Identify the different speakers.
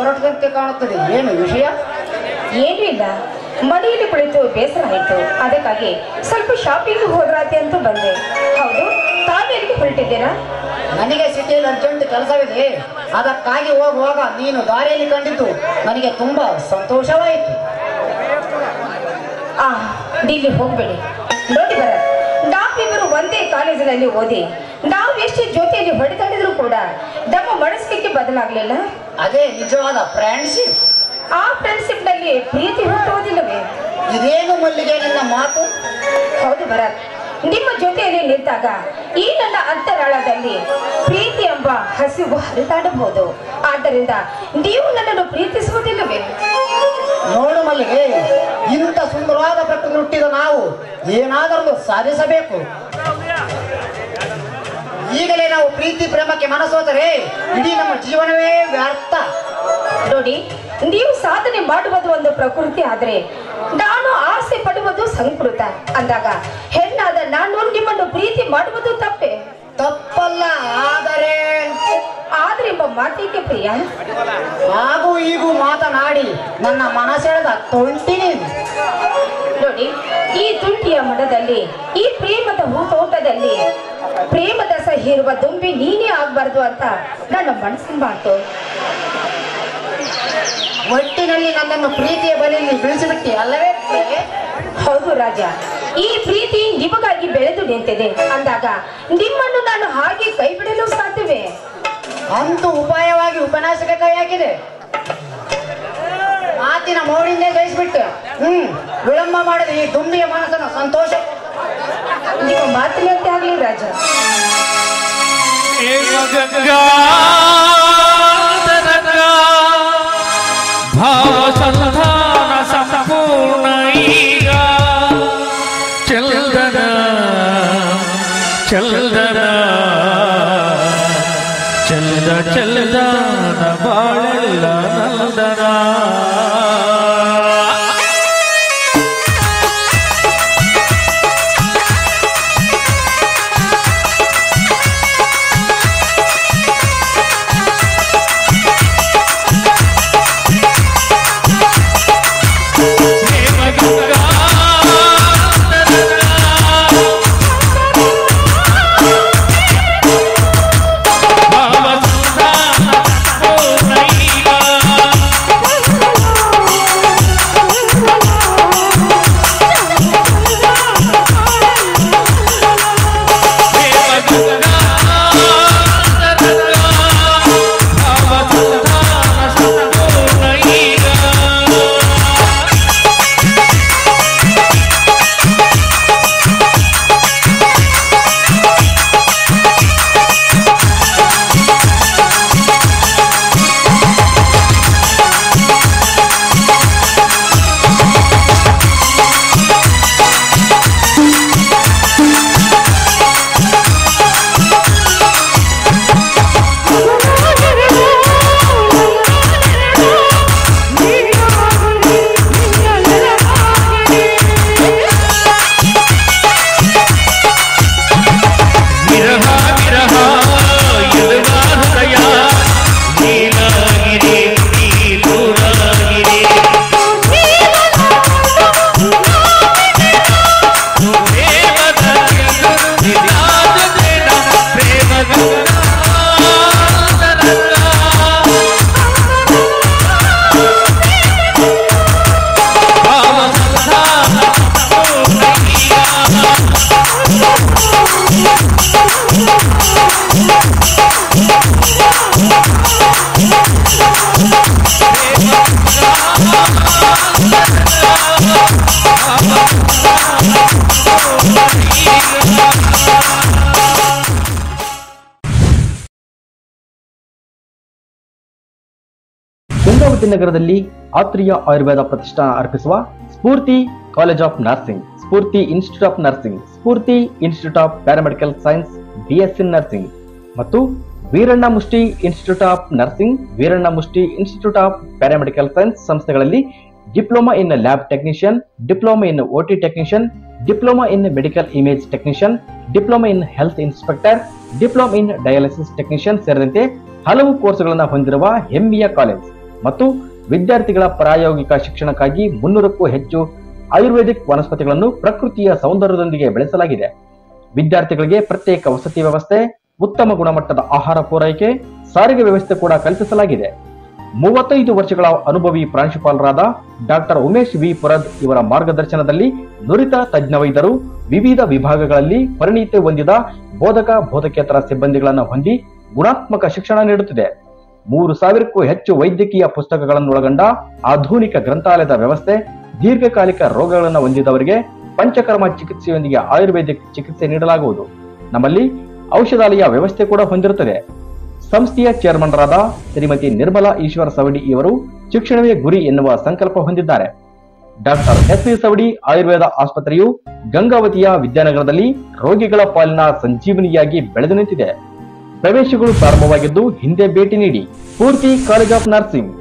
Speaker 1: ಹೊರಟದಂತೆ ಕಾಣುತ್ತದೆ ಏನು ವಿಷಯ
Speaker 2: ಏನೂ ಇಲ್ಲ ಮನೆಯಲ್ಲಿ ಕುಳಿತು ಬೇಸರ ಆಯಿತು ಅದಕ್ಕಾಗಿ ಸ್ವಲ್ಪ ಶಾಪಿಂಗ್ ಹೋದ್ರಾತೆ ಅಂತ ಬಂದೆ ಹೌದು ತಾವೆಲ್ಲಿಗೆ ಹೊರಟಿದ್ದೀರಾ
Speaker 1: ನನಗೆ ಸಿಟಿಯಲ್ಲಿ ಅರ್ಜೆಂಟ್ ಕೆಲಸವಿದೆ ಅದಕ್ಕಾಗಿ ಹೋಗುವಾಗ ನೀನು ದಾರಿಯಲ್ಲಿ ಕಂಡಿದ್ದು ನನಗೆ ತುಂಬಾ ಸಂತೋಷವಾಯಿತು
Speaker 2: ಆ ಇಲ್ಲಿ ಹೋಗ್ಬೇಡಿ ನೋಡಿ ಬರ ನಾವಿಬ್ಬರು ಒಂದೇ ಕಾಲೇಜಿನಲ್ಲಿ ಓದಿ ನಾವು ಎಷ್ಟು ಜೊತೆಯಲ್ಲಿ ಹೊಡೆದಾಡಿದ್ರು ಕೂಡ ನಮ್ಮ ಮನಸ್ಸಿಗೆ ಬದಲಾಗ್ಲಿಲ್ಲ
Speaker 1: ಅದೇ ನಿಜವಾದ ಫ್ರೆಂಡ್ಶಿಪ್
Speaker 2: ಆ ಫ್ರೆಂಡ್ಶಿಪ್ ನಲ್ಲಿ ಪ್ರೀತಿ ಹುಟ್ಟುವುದಿಲ್ಲವೇ
Speaker 1: ಇದೇನು ಮಲ್ಲಿಗೆ ನಿನ್ನ ಮಾತು
Speaker 2: ಹೌದು ಭರತ್ ನಿಮ್ಮ ಜೊತೆಯಲ್ಲಿ ನಿಂತಾಗ ಈ ನನ್ನ ಅಂತರಾಳದಲ್ಲಿ ಪ್ರೀತಿ ಎಂಬ ಹಸಿವು ಹರಿದಾಡಬಹುದು ಆದ್ದರಿಂದ ನೀವು ನನ್ನನ್ನು ಪ್ರೀತಿಸುವುದಿಲ್ಲವೇ
Speaker 1: ನೋಡು ಮಲ್ಲಿಗೆ ಇಂಥ ಸುಂದರವಾದ ಪ್ರಕೃತಿ ಹುಟ್ಟಿದ ನಾವು ಏನಾದರೂ ಸಾಧಿಸಬೇಕು ಈಗಲೇ ನಾವು ಪ್ರೀತಿ ಪ್ರೇಮಕ್ಕೆ ಮನಸೋದರೆ ಇಡೀ ನಮ್ಮ ಜೀವನವೇ ವ್ಯರ್ಥ
Speaker 2: ನೋಡಿ ನೀವು ಸಾಧನೆ ಮಾಡುವುದು ಒಂದು ಪ್ರಕೃತಿ ಆದ್ರೆ ನಾನು ಆಸೆ ಪಡುವುದು ಸಂಸ್ಕೃತ ಅಂದಾಗ ಹೆಣ್ಣಾದ ನಾನು ನಿಮ್ಮನ್ನು ಪ್ರೀತಿ ಮಾಡುವುದು ತಪ್ಪೆ
Speaker 1: ತಪ್ಪಲ್ಲ ಆದರೆ
Speaker 2: ಆದ್ರೆ ಎಂಬ ಮಾತಿಗೆ ಪ್ರಿಯ
Speaker 1: ಹಾಗೂ ಈಗೂ ಮಾತನಾಡಿ ನನ್ನ ಮನಸೆಳೆದ ತೊಂಟಿ ನೀನು
Speaker 2: ನೋಡಿ ಈ ತುಂಟಿಯ ಮನದಲ್ಲಿ ಈ ಪ್ರೇಮದ ಹೂತೋಟದಲ್ಲಿ ಪ್ರೇಮದ ಸಹಿರುವ ದುಂಬಿ ನೀನೇ ಆಗ್ಬಾರ್ದು ಅಂತ ನನ್ನ ಮನಸ್ಸಿನ ಮಾತು
Speaker 1: ಒಟ್ಟಿನಲ್ಲಿ ನನ್ನನ್ನು ಪ್ರೀತಿಯ ಬಲಿಯಲ್ಲಿ ಬೀಳಿಸಿಬಿಟ್ಟಿ ಅಲ್ಲವೇ ಪ್ರಿಯೆ?
Speaker 2: ಹೌದು ರಾಜ ಈ ಪ್ರೀತಿ ನಿಮಗಾಗಿ ಬೆಳೆದು ನಿಂತಿದೆ ಅಂದಾಗ ನಿಮ್ಮನ್ನು ನಾನು ಹಾಗೆ ಕೈ ಬಿಡಲು ಸಾಧ್ಯವೇ
Speaker 1: ಅಂತೂ ಉಪಾಯವಾಗಿ ಉಪನ್ಯಾಸಕ್ಕೆ ಕೈ ಹಾಕಿದೆ ಮಾತಿನ ಮೌಡಿಂದೇ ಜಯಿಸ್ಬಿಟ್ಟು ಹ್ಮ್ ವಿಳಂಬ ಮಾಡದೆ ಈ ದುಂಬಿಯ ಮನಸ್ಸನ್ನು ಸಂತೋಷ
Speaker 2: ನಿಮ್ಮ ಮಾತಿನಂತೆ ಆಗ್ಲಿ ರಾಜ
Speaker 3: ಭಾವಸಂಧಾನ ಸಂಪೂರ್ಣ ಈಗ ಚಲ್ದನ ಚಲ್ದನ ಚಲ್ದ ಚಲ್ದನ ಬಾಳೆಲ್ಲ ನಂದನ ವಿರಹ ವಿರಹ ಎದುರ ಹೃದಯ ನೀಲಾಗಿದೆ ನೀಲೂರಾಗಿದೆ ಪ್ರೇಮದ ನಿರಾಜನೇನ ಪ್ರೇಮದ
Speaker 4: ಗಂಗಾವತಿ ನಗರದಲ್ಲಿ ಆತ್ರಿಯ ಆಯುರ್ವೇದ ಪ್ರತಿಷ್ಠಾನ ಅರ್ಪಿಸುವ Spoorthi college of nursing Spoorthi institute of nursing Spoorthi institute of paramedical science BSc nursing ಮತ್ತು Veeranna Mushti institute of nursing Veeranna Mushti institute of paramedical science ಸಂಸ್ಥೆಗಳಲ್ಲಿ diploma in lab technician diploma in OT technician diploma in medical image technician diploma in health inspector diploma in dialysis technician ಸೇರಿದಂತೆ ಹಲವು ಕೋರ್ಸ್ಗಳನ್ನು ಹೊಂದಿರುವ ಹೆಮ್ಮೆಯ college ಮತ್ತು ವಿದ್ಯಾರ್ಥಿಗಳ ಪ್ರಾಯೋಗಿಕ ಶಿಕ್ಷಣಕ್ಕಾಗಿ ಮುನ್ನೂರಕ್ಕೂ ಹೆಚ್ಚು ಆಯುರ್ವೇದಿಕ್ ವನಸ್ಪತಿಗಳನ್ನು ಪ್ರಕೃತಿಯ ಸೌಂದರ್ಯದೊಂದಿಗೆ ಬೆಳೆಸಲಾಗಿದೆ ವಿದ್ಯಾರ್ಥಿಗಳಿಗೆ ಪ್ರತ್ಯೇಕ ವಸತಿ ವ್ಯವಸ್ಥೆ ಉತ್ತಮ ಗುಣಮಟ್ಟದ ಆಹಾರ ಪೂರೈಕೆ ಸಾರಿಗೆ ವ್ಯವಸ್ಥೆ ಕೂಡ ಕಲ್ಪಿಸಲಾಗಿದೆ ಮೂವತ್ತೈದು ವರ್ಷಗಳ ಅನುಭವಿ ಪ್ರಾಂಶುಪಾಲರಾದ ಡಾಕ್ಟರ್ ಉಮೇಶ್ ವಿ ಪುರದ್ ಇವರ ಮಾರ್ಗದರ್ಶನದಲ್ಲಿ ನುರಿತ ತಜ್ಞ ವೈದ್ಯರು ವಿವಿಧ ವಿಭಾಗಗಳಲ್ಲಿ ಪರಿಣಿತಿ ಹೊಂದಿದ ಬೋಧಕ ಬೋಧಕೇತರ ಸಿಬ್ಬಂದಿಗಳನ್ನು ಹೊಂದಿ ಗುಣಾತ್ಮಕ ಶಿಕ್ಷಣ ನೀಡುತ್ತಿದೆ ಮೂರು ಸಾವಿರಕ್ಕೂ ಹೆಚ್ಚು ವೈದ್ಯಕೀಯ ಪುಸ್ತಕಗಳನ್ನು ಒಳಗೊಂಡ ಆಧುನಿಕ ಗ್ರಂಥಾಲಯದ ವ್ಯವಸ್ಥೆ ದೀರ್ಘಕಾಲಿಕ ರೋಗಗಳನ್ನು ಹೊಂದಿದವರಿಗೆ ಪಂಚಕರ್ಮ ಚಿಕಿತ್ಸೆಯೊಂದಿಗೆ ಆಯುರ್ವೇದಿಕ್ ಚಿಕಿತ್ಸೆ ನೀಡಲಾಗುವುದು ನಮ್ಮಲ್ಲಿ ಔಷಧಾಲಯ ವ್ಯವಸ್ಥೆ ಕೂಡ ಹೊಂದಿರುತ್ತದೆ ಸಂಸ್ಥೆಯ ಚೇರ್ಮನ್ರಾದ ಶ್ರೀಮತಿ ನಿರ್ಮಲಾ ಈಶ್ವರ ಸವಡಿ ಇವರು ಶಿಕ್ಷಣವೇ ಗುರಿ ಎನ್ನುವ ಸಂಕಲ್ಪ ಹೊಂದಿದ್ದಾರೆ doctor S V Savadi Ayurveda ಆಸ್ಪತ್ರೆಯು ಗಂಗಾವತಿಯ ವಿದ್ಯಾನಗರದಲ್ಲಿ ರೋಗಿಗಳ ಪಾಲಿನ ಸಂಜೀವನಿಯಾಗಿ ಬೆಳೆದು ನಿಂತಿದೆ ಪ್ರವೇಶಗಳು ಪ್ರಾರಂಭವಾಗಿದ್ದು ಹಿಂದೆ ಭೇಟಿ ನೀಡಿ ಪೂರ್ತಿ ಕಾಲೇಜ್ ಆಫ್ ನರ್ಸಿಂಗ್